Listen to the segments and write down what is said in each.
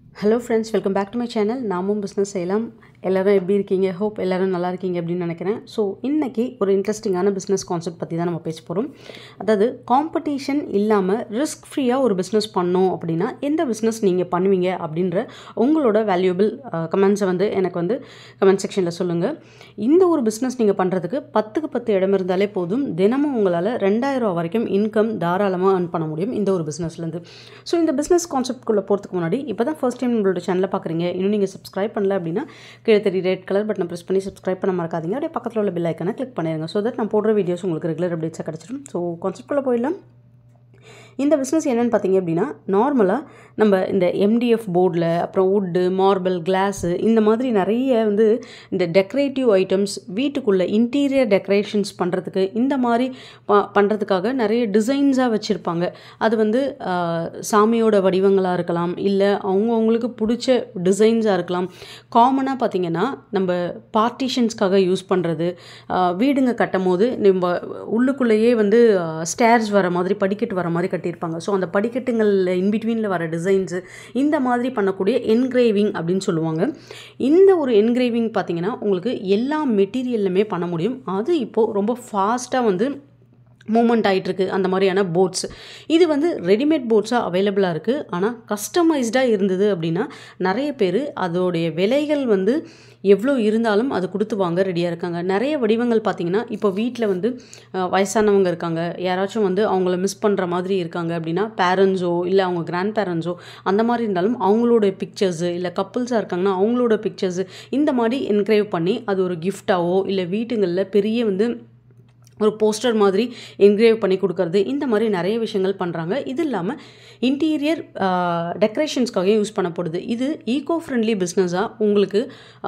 hello friends welcome back to my channel நாமும் business செய்யலாம் எல்லோரும் எப்படி இருக்கீங்க ஹோப் எல்லோரும் நல்லா இருக்கீங்க அப்படின்னு நினைக்கிறேன் ஸோ இன்றைக்கி ஒரு இன்ட்ரெஸ்டிங்கான பிஸ்னஸ் கான்செப்ட் பற்றி தான் நம்ம பேச போகிறோம் அதாவது காம்படிஷன் இல்லாமல் ரிஸ்க் ஃப்ரீயாக ஒரு பிஸ்னஸ் பண்ணோம் அப்படின்னா எந்த பிஸ்னஸ் நீங்கள் பண்ணுவீங்க அப்படின்ற உங்களோட வேல்யூபிள் கமெண்ட்ஸை வந்து எனக்கு வந்து கமெண்ட் செக்ஷனில் சொல்லுங்கள் இந்த ஒரு பிஸ்னஸ் நீங்கள் பண்ணுறதுக்கு பத்துக்கு பத்து இடம் இருந்தாலே போதும் தினமும் உங்களால் ரெண்டாயிரம் வரைக்கும் இன்கம் தாராளமாக earn பண்ண முடியும் இந்த ஒரு பிஸ்னஸ்லேருந்து ஸோ இந்த பிஸ்னஸ் கான்செப்ட்குள்ளே போகிறதுக்கு முன்னாடி இப்போ தான் ஃபஸ்ட் டைம் உங்களோட சேனலை பார்க்குறீங்க இன்னும் நீங்கள் சப்ஸ்கிரைப் பண்ணல அப்படின்னா கீழே தெரிய ரெட் கலர் பட்டனை ப்ரெஸ் பண்ணி சப்ஸ்கிரைப் பண்ண மறக்காதீங்க அப்படியே பக்கத்தில் உள்ள பெல் ஐக்கனை கிளிக் பண்ணிடுங்க ஸோ தட் நான் போடுற வீடியோஸ் உங்களுக்கு ரெகுலர் அப்டேட்ஸாக கிடச்சிடும் ஸோ கான்செப்ட்குள்ளே போயிடலாம் இந்த பிஸ்னஸ் என்னென்னு பார்த்தீங்க அப்படின்னா நார்மலாக நம்ம இந்த எம்டிஎஃப் போர்டில் அப்புறம் வுட்டு மார்பிள் கிளாஸு இந்த மாதிரி நிறைய வந்து இந்த டெக்கரேட்டிவ் ஐட்டம்ஸ் வீட்டுக்குள்ளே இன்டீரியர் டெக்கரேஷன்ஸ் பண்ணுறதுக்கு இந்த மாதிரி ப பண்ணுறதுக்காக நிறைய டிசைன்ஸாக வச்சுருப்பாங்க அது வந்து ஆஹ், சாமியோட வடிவங்களாக இருக்கலாம் இல்லை அவங்கவுங்களுக்கு பிடிச்ச டிசைன்ஸாக இருக்கலாம் காமனாக பார்த்தீங்கன்னா நம்ம பார்ட்டிஷன்ஸ்க்காக யூஸ் பண்ணுறது வீடுங்க கட்டும் போது நம்ம உள்ளுக்குள்ளேயே வந்து ஸ்டேர்ஸ் வர மாதிரி படிக்கட்டு வர மாதிரி கட்டியிருப்பாங்க ஸோ அந்த படிக்கட்டுங்களில் இன்பிட்வீனில் வர டிசைன்ஸு இந்த மாதிரி பண்ணக்கூடிய என்கிரேவிங் அப்படின்னு சொல்லுவாங்க இந்த ஒரு என்கிரேவிங் பார்த்தீங்கன்னா உங்களுக்கு எல்லா மெட்டீரியல்லுமே பண்ண முடியும் அது இப்போது ரொம்ப ஃபாஸ்ட்டாக வந்து மூமெண்ட் ஆகிட்டுருக்கு அந்த மாதிரியான போட்ஸ் இது வந்து ரெடிமேட் போட்ஸாக அவைலபிளாக இருக்குது ஆனால் கஸ்டமைஸ்டாக இருந்தது அப்படின்னா நிறைய பேர் அதோடைய விலைகள் வந்து எவ்வளோ இருந்தாலும் அது கொடுத்து வாங்க ரெடியாக இருக்காங்க நிறைய வடிவங்கள் பார்த்தீங்கன்னா இப்போ வீட்டில் வந்து அஹ், வயசானவங்க இருக்காங்க யாராச்சும் வந்து அவங்கள மிஸ் பண்ணுற மாதிரி இருக்காங்க அப்படின்னா பேரண்ட்ஸோ இல்லை அவங்க கிராண்ட் பேரண்ட்ஸோ அந்த மாதிரி இருந்தாலும் அவங்களோட பிக்சர்ஸு இல்லை கப்புள்ஸாக இருக்காங்கன்னா அவங்களோட பிக்சர்ஸு இந்த மாதிரி என்க்ரேவ் பண்ணி அது ஒரு கிஃப்டாவோ இல்லை வீட்டுங்களில் பெரிய வந்து ஒரு போஸ்டர் மாதிரி என்கிரேவ் பண்ணி கொடுக்கறது இந்த மாதிரி நிறைய விஷயங்கள் பண்ணுறாங்க இது இல்லாமல் இன்டீரியர் டெக்கரேஷன்ஸ்க்காக யூஸ் பண்ணப்படுது இது ஈகோ ஃப்ரெண்ட்லி பிஸ்னஸாக உங்களுக்கு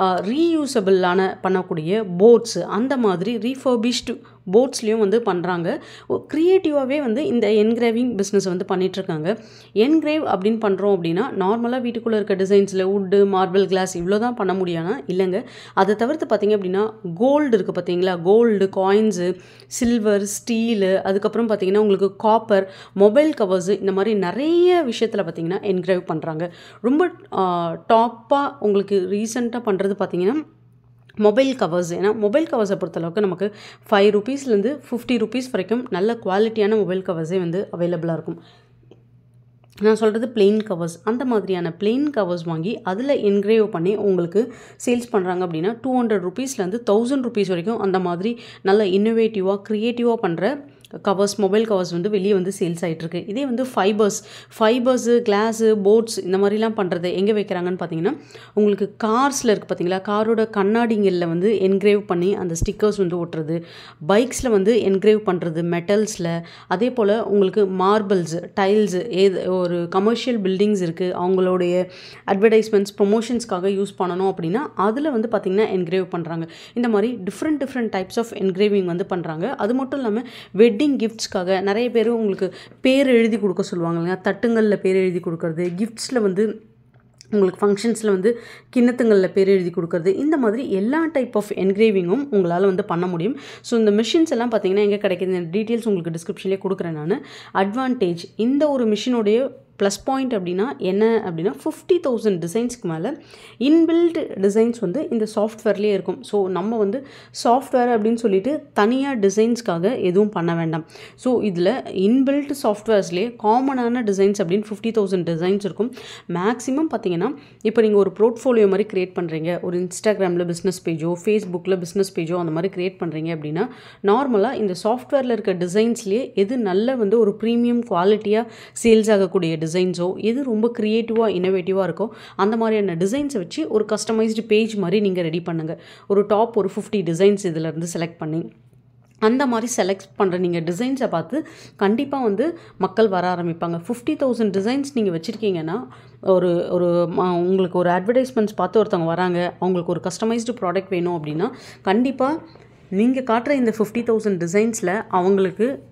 ரீயூசபிளான பண்ணக்கூடிய போட்ஸ் அந்த மாதிரி ரீஃபர்பிஷ்டு போட்ஸ்லேயும் வந்து பண்ணுறாங்க க்ரியேட்டிவாகவே வந்து இந்த என்கிரேவிங் பிஸ்னஸ் வந்து பண்ணிகிட்ருக்காங்க என்கிரேவ் அப்படின்னு பண்ணுறோம் அப்படின்னா நார்மலாக வீட்டுக்குள்ளே இருக்க டிசைன்ஸில் வுட்டு மார்பிள் கிளாஸ் இவ்வளோ தான் பண்ண முடியானா இல்லைங்க அதை தவிர்த்து பார்த்தீங்க அப்படின்னா கோல்டு இருக்குது பார்த்தீங்களா கோல்டு காயின்ஸு சில்வர் ஸ்டீலு அதுக்கப்புறம் பார்த்தீங்கன்னா உங்களுக்கு காப்பர் மொபைல் கவர்ஸு இந்த மாதிரி நிறைய விஷயத்தில் பார்த்தீங்கன்னா என்கிரேவ் பண்ணுறாங்க ரொம்ப டாப்பாக உங்களுக்கு ரீசெண்டாக பண்ணுறது பார்த்தீங்கன்னா மொபைல் கவர்ஸ் ஏன்னா மொபைல் கவர்ஸை பொறுத்தளவுக்கு நமக்கு ஃபைவ் ருபீஸ்லேருந்து ஃபிஃப்டி ருபீஸ் வரைக்கும் நல்ல குவாலிட்டியான மொபைல் கவர்ஸே வந்து அவைலபிளாக இருக்கும் நான் சொல்கிறது plain கவர்ஸ் அந்த மாதிரியான plain கவர்ஸ் வாங்கி அதில் என்கிரேவ் பண்ணி உங்களுக்கு சேல்ஸ் பண்ணுறாங்க அப்படின்னா டூ ஹண்ட்ரட் ருபீஸ்லேருந்து தௌசண்ட் ருபீஸ் வரைக்கும் அந்த மாதிரி நல்ல இன்னோவேட்டிவாக க்ரியேட்டிவாக பண்ணுற கவர்ஸ் மொபைல் கவர்ஸ் வந்து வெளியே வந்து சேல்ஸ் ஆகிட்டுருக்கு இதே வந்து ஃபைபர்ஸ் ஃபைபர்ஸு கிளாஸு போட்ஸ் இந்த மாதிரிலாம் பண்ணுறது எங்கே வைக்கிறாங்கன்னு பார்த்தீங்கன்னா உங்களுக்கு கார்ஸில் இருக்குது பார்த்தீங்களா காரோட கண்ணாடிங்களில் வந்து என்கிரேவ் பண்ணி அந்த ஸ்டிக்கர்ஸ் வந்து ஒட்டுறது பைக்ஸில் வந்து என்கிரேவ் பண்ணுறது மெட்டல்ஸில் அதே போல் உங்களுக்கு மார்பிள்ஸ் டைல்ஸு ஏது ஒரு கமர்ஷியல் பில்டிங்ஸ் இருக்குது அவங்களுடைய அட்வர்டைஸ்மெண்ட்ஸ் ப்ரொமோஷன்ஸ்க்காக யூஸ் பண்ணணும் அப்படின்னா அதில் வந்து பார்த்திங்கன்னா என்கிரேவ் பண்ணுறாங்க இந்த மாதிரி different different types of engraving வந்து பண்ணுறாங்க அது மட்டும் இல்லாமல் வெட்டிங் கிஃப்ட்ஸ்க்காக நிறைய பேர் உங்களுக்கு பேர் எழுதி கொடுக்க சொல்லுவாங்க இல்லையா தட்டுங்களில் பேர் எழுதி கொடுக்கறது கிஃப்ட்ஸில் வந்து உங்களுக்கு ஃபங்க்ஷன்ஸில் வந்து கிண்ணத்துங்களில் பேர் எழுதி கொடுக்கறது இந்த மாதிரி எல்லா டைப் ஆஃப் என்கிரேவிங்கும் உங்களால் வந்து பண்ண முடியும் ஸோ இந்த மிஷின்ஸ் எல்லாம் பார்த்தீங்கன்னா எங்கே கிடைக்குது இந்த டீட்டெயில்ஸ் உங்களுக்கு டிஸ்கிரிப்ஷன்லேயே கொடுக்குறேன் நான் அட்வான்டேஜ் இந்த ஒரு மிஷினுடைய ப்ளஸ் பாயிண்ட் அப்படின்னா என்ன அப்படின்னா ஃபிஃப்டி தௌசண்ட் டிசைன்ஸ்க்கு மேலே இன்பில்ட் டிசைன்ஸ் வந்து இந்த சாஃப்ட்வேர்லேயே இருக்கும் ஸோ நம்ம வந்து சாஃப்ட்வேர் அப்படின்னு சொல்லிட்டு தனியாக டிசைன்ஸ்க்காக எதுவும் பண்ண வேண்டாம் ஸோ இதில் இன்பில்ட் சாஃப்ட்வேர்ஸ்லேயே காமனான டிசைன்ஸ் அப்படின்னு ஃபிஃப்டி தௌசண்ட் டிசைன்ஸ் இருக்கும் மேக்ஸிமம் பார்த்தீங்கன்னா இப்போ நீங்கள் ஒரு ப்ரோட்ஃபோலியோ மாதிரி க்ரியேட் பண்ணுறீங்க ஒரு இன்ஸ்டாகிராமில் பிஸ்னஸ் பேஜோ ஃபேஸ்புக்கில் பிஸ்னஸ் பேஜோ அந்த மாதிரி க்ரியேட் பண்ணுறீங்க அப்படின்னா நார்மலாக இந்த சாஃப்ட்வேரில் இருக்க டிசைன்ஸ்லேயே எது நல்ல வந்து ஒரு ப்ரீமியம் குவாலிட்டியாக சேல்ஸ் ஆகக்கூடிய டிசைன்ஸோ எது ரொம்ப க்ரியேட்டிவாக இன்னோவேட்டிவாக இருக்கோ அந்த மாதிரியான டிசைன்ஸை வச்சு ஒரு கஸ்டமைஸ்டு பேஜ் மாதிரி நீங்கள் ரெடி பண்ணுங்கள் ஒரு டாப் ஒரு ஃபிஃப்டி டிசைன்ஸ் இதிலேருந்து செலக்ட் பண்ணி அந்த மாதிரி செலக்ட் பண்ணுற நீங்கள் டிசைன்ஸை பார்த்து கண்டிப்பாக வந்து மக்கள் வர ஆரம்பிப்பாங்க ஃபிஃப்டி தௌசண்ட் டிசைன்ஸ் நீங்கள் வச்சுருக்கீங்கன்னா ஒரு ஒரு ம- உங்களுக்கு ஒரு அட்வர்டைஸ்மெண்ட்ஸ் பார்த்து ஒருத்தவங்க வராங்க அவங்களுக்கு ஒரு கஸ்டமைஸ்டு ப்ராடக்ட் வேணும் அப்படின்னா கண்டிப்பாக நீங்கள் காட்டுற இந்த ஃபிஃப்டி தௌசண்ட் டிசைன்ஸில் அவங்களுக்கு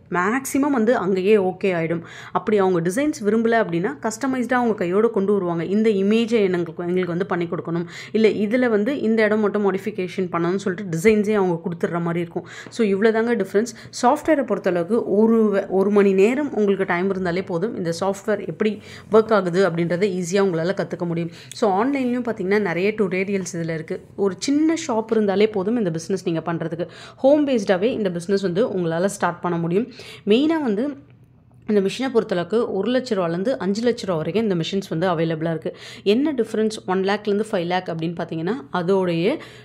மேக்ஸிமம் வந்து அங்கேயே ஓகே ஆகிடும் அப்படி அவங்க டிசைன்ஸ் விரும்பலை அப்படின்னா கஸ்டமைஸ்டாக அவங்க கையோடு கொண்டு வருவாங்க இந்த இமேஜை எங்களுக்கு எங்களுக்கு வந்து பண்ணி கொடுக்கணும் இல்லை இதில் வந்து இந்த இடம் மட்டும் மாடிஃபிகேஷன் பண்ணணும்னு சொல்லிட்டு டிசைன்ஸே அவங்க கொடுத்துட்ற மாதிரி இருக்கும் ஸோ இவ்வளோ தாங்க டிஃப்ரென்ஸ் சாஃப்ட்வேரை பொறுத்தளவுக்கு ஒரு வே- ஒரு மணி நேரம் உங்களுக்கு டைம் இருந்தாலே போதும் இந்த சாஃப்ட்வேர் எப்படி ஒர்க் ஆகுது அப்படின்றத ஈஸியாக உங்களால் கற்றுக்க முடியும் ஸோ ஆன்லைன்லையும் பார்த்தீங்கன்னா நிறைய டுடோரியல்ஸ் இதில் இருக்குது ஒரு சின்ன ஷாப் இருந்தாலே போதும் இந்த பிஸ்னஸ் நீங்கள் பண்ணுறதுக்கு ஹோம் பேஸ்டாகவே இந்த பிஸ்னஸ் வந்து உங்களால் ஸ்டார்ட் பண்ண முடியும் மெயினாக வந்து இந்த மிஷினை பொறுத்தளவுக்கு ஒரு லட்ச ரூபாலேருந்து அஞ்சு லட்ச ரூபா வரைக்கும் இந்த மிஷின்ஸ் வந்து அவைலபிளாக இருக்குது என்ன டிஃப்ரென்ஸ் ஒன் லேக்லேருந்து ஃபைவ் லேக் அப்படின்னு பார்த்தீங்கன்னா அதோடைய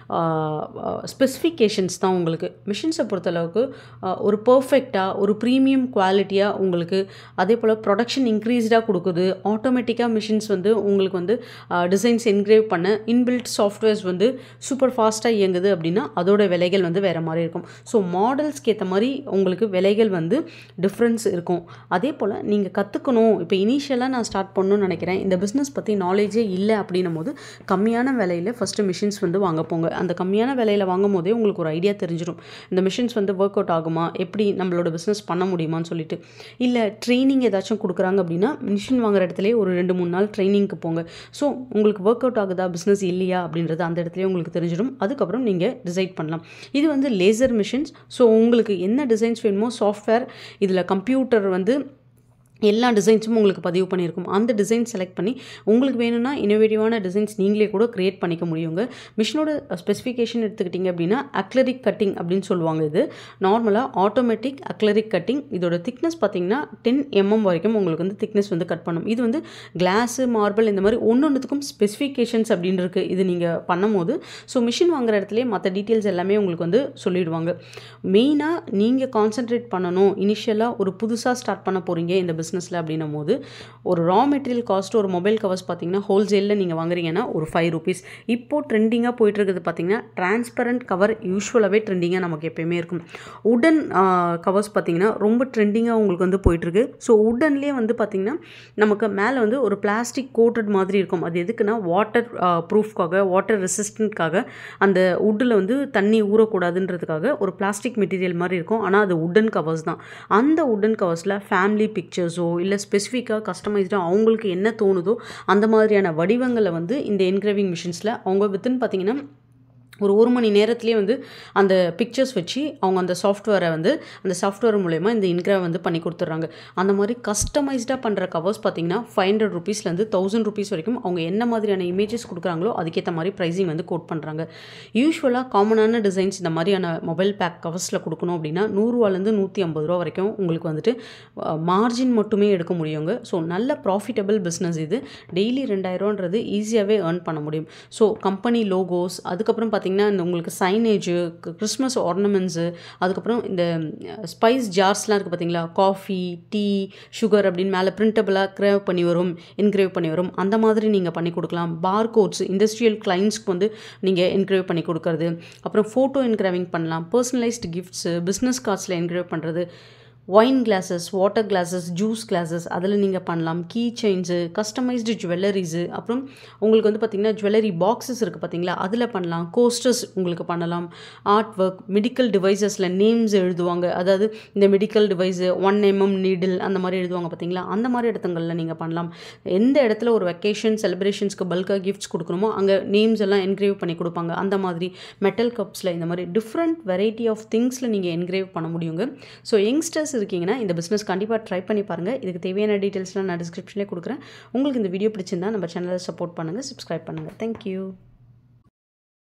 ஸ்பெசிஃபிகேஷன்ஸ் தான் உங்களுக்கு மிஷின்ஸை பொறுத்தளவுக்கு ஆஹ், ஒரு பர்ஃபெக்டாக ஒரு ப்ரீமியம் குவாலிட்டியாக உங்களுக்கு அதே போல் ப்ரொடக்ஷன் இன்க்ரீஸ்டாக கொடுக்குது ஆட்டோமேட்டிக்காக மிஷின்ஸ் வந்து உங்களுக்கு வந்து டிசைன்ஸ் என்கிரேவ் பண்ண இன்பில்ட் சாஃப்ட்வேர்ஸ் வந்து சூப்பர் ஃபாஸ்ட்டாக இயங்குது அப்படின்னா அதோட விலைகள் வந்து வேறு மாதிரி இருக்கும் ஸோ மாடல்ஸ்க்கு ஏற்ற மாதிரி உங்களுக்கு விலைகள் வந்து டிஃப்ரென்ஸ் இருக்கும் அதே போல் நீங்கள் கற்றுக்கணும் இப்போ இனிஷியலாக நான் ஸ்டார்ட் பண்ணணும்னு நினைக்கிறேன் இந்த பிஸ்னஸ் பற்றி நாலேஜே இல்லை அப்படின்னும் போது கம்மியான விலையில் ஃபஸ்ட்டு மிஷின்ஸ் வந்து வாங்க போங்க அந்த கம்மியான விலையில் வாங்கும் போதே உங்களுக்கு ஒரு ஐடியா தெரிஞ்சிடும் இந்த மிஷின்ஸ் வந்து ஒர்க் அவுட் ஆகுமா எப்படி நம்மளோட பிஸ்னஸ் பண்ண முடியுமான்னு சொல்லிட்டு இல்லை ட்ரைனிங் ஏதாச்சும் கொடுக்குறாங்க அப்படின்னா மிஷின் வாங்குற இடத்துலேயே ஒரு ரெண்டு மூணு நாள் ட்ரைனிங்க்கு போங்க ஸோ உங்களுக்கு ஒர்க் அவுட் ஆகுதா பிஸ்னஸ் இல்லையா அப்படின்றது அந்த இடத்துலயே உங்களுக்கு தெரிஞ்சிடும் அதுக்கப்புறம் நீங்கள் டிசைட் பண்ணலாம் இது வந்து லேசர் மிஷின்ஸ் ஸோ உங்களுக்கு என்ன டிசைன்ஸ் வேணுமோ சாஃப்ட்வேர் இதில் கம்ப்யூட்டர் வந்து எல்லா டிசைன்ஸும் உங்களுக்கு பதிவு பண்ணியிருக்கும் அந்த டிசைன் செலக்ட் பண்ணி உங்களுக்கு வேணும்னா இனோவேட்டிவான டிசைன்ஸ் நீங்களே கூட க்ரியேட் பண்ணிக்க முடியுங்க மிஷினோட ஸ்பெசிஃபிகேஷன் எடுத்துக்கிட்டிங்க அப்படின்னா அக்லரிக் கட்டிங் அப்படின்னு சொல்லுவாங்க இது நார்மலாக ஆட்டோமேட்டிக் அக்லரிக் கட்டிங் இதோட திக்னஸ் பார்த்தீங்கன்னா டென் எம்எம் வரைக்கும் உங்களுக்கு வந்து திக்னஸ் வந்து கட் பண்ணும் இது வந்து கிளாஸு மார்பிள் இந்த மாதிரி ஒன்று ஒன்றுத்துக்கும் ஸ்பெசிஃபிகேஷன்ஸ் அப்படின்னு இருக்குது இது நீங்கள் பண்ணும்போது ஸோ மிஷின் வாங்குற இடத்துலேயே மற்ற டீட்டெயில்ஸ் எல்லாமே உங்களுக்கு வந்து சொல்லிடுவாங்க மெயினாக நீங்கள் கான்சென்ட்ரேட் பண்ணணும் இனிஷியலாக ஒரு புதுசாக ஸ்டார்ட் பண்ண போகிறீங்க இந்த பிஸ்னஸில் அப்படின்னும் போது ஒரு ரா மெட்டீரியல் காஸ்ட் ஒரு மொபைல் கவர்ஸ் பார்த்தீங்கன்னா ஹோல்சேலில் நீங்கள் வாங்குறீங்கன்னா ஒரு ஃபைவ் ருபீஸ் இப்போது ட்ரெண்டிங்காக போயிட்டு இருக்குது பார்த்தீங்கன்னா டிரான்ஸ்பரண்ட் கவர் யூஸ்வலாகவே ட்ரெண்டிங்காக நமக்கு எப்பயுமே இருக்கும் உடன் கவர்ஸ் பார்த்தீங்கன்னா ரொம்ப ட்ரெண்டிங்காக உங்களுக்கு வந்து போயிட்டுருக்கு ஸோ உடன்லேயே வந்து பார்த்தீங்கன்னா நமக்கு மேலே வந்து ஒரு பிளாஸ்டிக் கோட்டட் மாதிரி இருக்கும் அது எதுக்குன்னா வாட்டர் ப்ரூஃப்காக வாட்டர் ரெசிஸ்டன்ட்காக அந்த உட்டில் வந்து தண்ணி ஊறக்கூடாதுன்றதுக்காக ஒரு பிளாஸ்டிக் மெட்டீரியல் மாதிரி இருக்கும் ஆனால் அது உடன் கவர்ஸ் தான் அந்த உடன் கவர்ஸில் ஃபேமிலி பிக்சர்ஸோ இல்லை ஸ்பெசிஃபிக்காக கஸ்டமைஸ்டாக அவங்களுக்கு என்ன தோணுதோ அந்த மாதிரியான வடிவங்களை வந்து இந்த என்கிரேவிங் மிஷின்ஸில் அவங்க வித்தின் பார்த்தீங்கன்னா ஒரு ஒரு மணி நேரத்துலேயே வந்து அந்த பிக்சர்ஸ் வச்சு அவங்க அந்த சாஃப்ட்வேரை வந்து அந்த சாஃப்ட்வேர் மூலயமா இந்த இன்கிராவ் வந்து பண்ணி கொடுத்துட்றாங்க அந்த மாதிரி கஸ்டமைஸ்டாக பண்ணுற கவர்ஸ் பார்த்தீங்கன்னா ஃபைவ் ஹண்ட்ரட் ருபீஸ்லேருந்து தௌசண்ட் ருபீஸ் வரைக்கும் அவங்க என்ன மாதிரியான இமேஜஸ் கொடுக்குறாங்களோ அதுக்கேற்ற மாதிரி ப்ரைஸிங் வந்து கோட் பண்ணுறாங்க யூஸ்வலாக காமனான டிசைன்ஸ் இந்த மாதிரியான மொபைல் பேக் கவர்ஸில் கொடுக்கணும் அப்படின்னா நூறுரூவாலேருந்து நூற்றி ஐம்பது ரூபா வரைக்கும் உங்களுக்கு வந்துட்டு மார்ஜின் மட்டுமே எடுக்க முடியுங்க ஸோ நல்ல ப்ராஃபிட்டபிள் பிஸ்னஸ் இது டெய்லி ரெண்டாயிரூவான்றது ஈஸியாகவே ஏர்ன் பண்ண முடியும் ஸோ கம்பெனி லோகோஸ் அதுக்கப்புறம் பார்த்தீங்கன்னா இந்த உங்களுக்கு சைனேஜு கிறிஸ்மஸ் ஆர்னமெண்ட்ஸு அதுக்கப்புறம் இந்த ஸ்பைஸ் ஜார்ஸ்லாம் இருக்குது பார்த்தீங்களா காஃபி டீ சுகர் அப்படின்னு மேலே பிரிண்டபிளாக கிரேவ் பண்ணி வரும் என்கிரேவ் பண்ணி வரும் அந்த மாதிரி நீங்கள் பண்ணி கொடுக்கலாம் பார் கோட்ஸ் இண்டஸ்ட்ரியல் கிளைண்ட்ஸ்க்கு வந்து நீங்கள் என்கிரேவ் பண்ணி கொடுக்கறது அப்புறம் ஃபோட்டோ என்கிரேவிங் பண்ணலாம் பர்சனலைஸ்டு கிஃப்ட்ஸு பிஸ்னஸ் கார்ட்ஸில் என்கிரேவ் பண்ணுறது wine glasses water glasses juice glasses அதில் நீங்கள் பண்ணலாம் கீ செயின்ஸு கஸ்டமைஸ்டு ஜுவல்லரிஸு அப்புறம் உங்களுக்கு வந்து பார்த்திங்கன்னா ஜுவல்லரி பாக்ஸஸ் இருக்குது பார்த்தீங்களா அதில் பண்ணலாம் கோஸ்டர்ஸ் உங்களுக்கு பண்ணலாம் ஆர்ட் ஒர்க் மெடிக்கல் டிவைசஸில் நேம்ஸ் எழுதுவாங்க அதாவது இந்த medical device one MM needle அந்த மாதிரி எழுதுவாங்க பார்த்தீங்களா அந்த மாதிரி இடத்துங்களில் நீங்கள் பண்ணலாம் எந்த இடத்துல ஒரு வெக்கேஷன் செலிப்ரேஷன்ஸ்க்கு பல்காக கிஃப்ட்ஸ் கொடுக்கணுமோ அங்கே நேம்ஸ் எல்லாம் என்கிரேவ் பண்ணி கொடுப்பாங்க அந்த மாதிரி மெட்டல் கப்ஸில் இந்த மாதிரி டிஃப்ரெண்ட் வெரைட்டி ஆஃப் திங்ஸில் நீங்கள் என்கிரேவ் பண்ண முடியுங்க ஸோ யங்ஸ்டர்ஸ் இருக்கீங்கன்னா இந்த பிஸ்னஸ் கண்டிப்பாக ட்ரை பண்ணி பாருங்கள் இதுக்கு தேவையான டீட்டெயில்ஸ்லாம் நான் டிஸ்கிரிப்ஷன்லேயே கொடுக்குறேன் உங்களுக்கு இந்த வீடியோ பிடிச்சிருந்தா நம்ம சேனலை சப்போர்ட் பண்ணுங்கள் சப்ஸ்கிரைப் பண்ணுங்கள் தேங்க்யூ